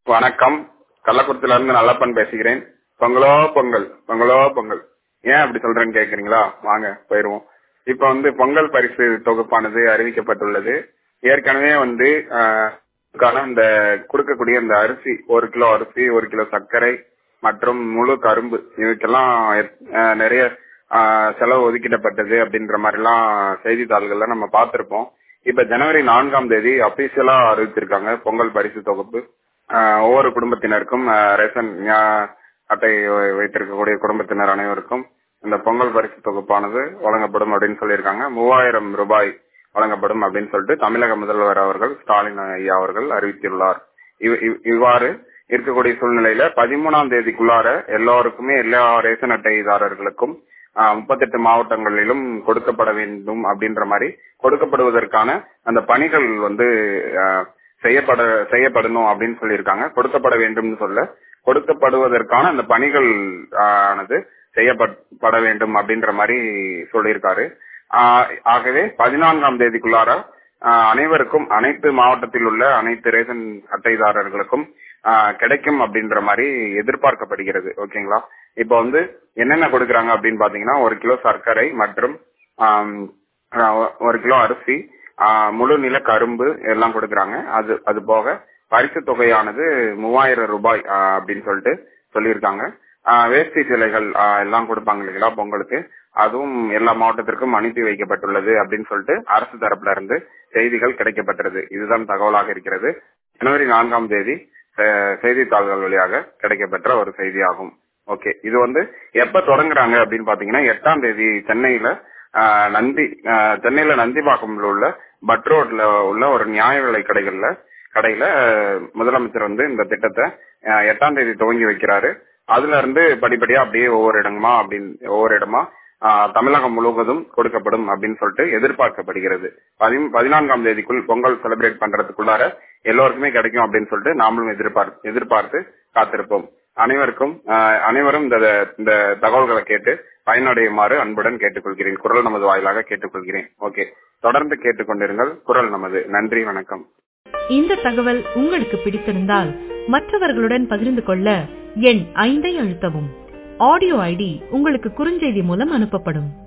வணக்கம் கள்ளக்குறிச்சில இருந்து நல்லப்பன் பேசுகிறேன் பொங்கலோ பொங்கல் பொங்கலோ பொங்கல் ஏன் அப்படி சொல்றேன்னு கேக்குறீங்களா வாங்க போயிருவோம் இப்ப வந்து பொங்கல் பரிசு தொகுப்பானது அறிவிக்கப்பட்டுள்ளது ஏற்கனவே வந்து ஆஹ், க்கான இந்த கொடுக்கக்கூடிய இந்த அரிசி ஒரு கிலோ அரிசி ஒரு கிலோ சர்க்கரை மற்றும் முழு கரும்பு இதுக்கெல்லாம் ஆஹ், நிறைய ஆஹ், செலவு ஒதுக்கிடப்பட்டது அப்படின்ற மாதிரிலாம் செய்தித்தாள்கள்ல நம்ம பார்த்திருப்போம் இப்ப ஜனவரி நான்காம் தேதி அபிஷியலா அறிவிச்சிருக்காங்க பொங்கல் பரிசு தொகுப்பு ஆஹ், ஒவ்வொரு குடும்பத்தினருக்கும் ஆஹ், ரேஷன் ஆஹ், அட்டை வை- வைத்திருக்கக்கூடிய குடும்பத்தினர் அனைவருக்கும் இந்த பொங்கல் பரிசு தொகுப்பானது வழங்கப்படும் அப்படின்னு சொல்லியிருக்காங்க மூவாயிரம் ரூபாய் வழங்கப்படும் அப்படின்னு சொல்லிட்டு தமிழக முதல்வர் அவர்கள் ஸ்டாலின் ஐயா அவர்கள் அறிவித்துள்ளார் இவ்- இவ்- இவ்வாறு இருக்கக்கூடிய சூழ்நிலையில பதிமூணாம் தேதிக்குள்ளார எல்லாருக்குமே எல்லா ரேஷன் அட்டைதாரர்களுக்கும் முப்பத்தெட்டு மாவட்டங்களிலும் கொடுக்கப்பட வேண்டும் அப்படின்ற மாதிரி கொடுக்கப்படுவதற்கான அந்த பணிகள் வந்து ஆஹ், செய்யப்பட செய்யப்படணும் அப்படின்னு சொல்லியிருக்காங்க கொடுக்கப்பட வேண்டும்னு சொல்ல கொடுக்கப்படுவதற்கான அந்த பணிகள் ஆஹ், ஆனது செய்யப்பட வேண்டும் அப்படின்ற மாதிரி சொல்லியிருக்காரு ஆஹ், ஆகவே பதினான்காம் தேதிக்குள்ளார ஆஹ், அனைவருக்கும் அனைத்து மாவட்டத்தில் உள்ள அனைத்து ரேஷன் அட்டைதாரர்களுக்கும் ஆஹ், கிடைக்கும் அப்படின்ற மாதிரி எதிர்பார்க்கப்படுகிறது ஓகேங்களா இப்போ வந்து என்னென்ன கொடுக்கறாங்க அப்படின்னு பாத்தீங்கன்னா ஒரு கிலோ சர்க்கரை மற்றும் ஆம், ஆஹ், ஒரு கிலோ அரிசி ஆஹ், முழு நில கரும்பு எல்லாம் கொடுக்கறாங்க அது அது போக பரிசு தொகையானது மூவாயிரம் ரூபாய் ஆஹ், அப்படின்னு சொல்லிட்டு சொல்லியிருக்காங்க ஆஹ், வேஷ்டி சிலைகள் ஆஹ், எல்லாம் கொடுப்பாங்க இல்லைங்களா பொங்கலுக்கு அதுவும் எல்லா மாவட்டத்திற்கும் அனுப்பி வைக்கப்பட்டுள்ளது அப்படின்னு சொல்லிட்டு அரசு தரப்புல இருந்து செய்திகள் கிடைக்கப்பட்டது இதுதான் தகவலாக இருக்கிறது ஜனவரி நான்காம் தேதி அஹ், செய்தித்தாள்கள் வழியாக கிடைக்கப்பெற்ற ஒரு செய்தியாகும் ஓகே இது வந்து எப்ப தொடங்குறாங்க அப்படின்னு பாத்தீங்கன்னா எட்டாம் தேதி சென்னையில ஆஹ், நந்தி ஆஹ், சென்னையில நந்திபாக்கம்ல உள்ள பட் ரோட்ல உள்ள ஒரு நியாய விலை கடைகள்ல கடையில ஆஹ், முதலமைச்சர் வந்து இந்த திட்டத்தை ஆஹ், எட்டாம் தேதி துவங்கி வைக்கிறாரு அதுல இருந்து படிப்படியா அப்படியே ஒவ்வொரு இடமா அப்படின்னு ஒவ்வொரு இடமா ஆஹ், தமிழகம் முழுவதும் கொடுக்கப்படும் அப்படின்னு சொல்லிட்டு எதிர்பார்க்கப்படுகிறது பதி- பதினான்காம் தேதிக்குள் பொங்கல் செலிப்ரேட் பண்றதுக்குள்ளார எல்லோருக்குமே கிடைக்கும் அப்படின்னு சொல்லிட்டு நாமளும் எதிர்பார்த்து எதிர்பார்த்து காத்திருப்போம் அனைவருக்கும் ஆஹ், அனைவரும் இந்த இந்த தகவல்களை கேட்டு பயனடையுமாறு அன்புடன் கேட்டுக்கொள்கிறேன் குரல் நமது வாயிலாக கேட்டுக்கொள்கிறேன் ஓகே தொடர்ந்து கேட்டுக்கொண்டிருங்கள் குரல் நமது நன்றி வணக்கம் இந்த தகவல் உங்களுக்கு பிடித்திருந்தால் மற்றவர்களுடன் பகிர்ந்து கொள்ள எண் ஐந்தை அழுத்தவும் ஆடியோ ஐடி உங்களுக்கு குறுஞ்செய்தி மூலம் அனுப்பப்படும்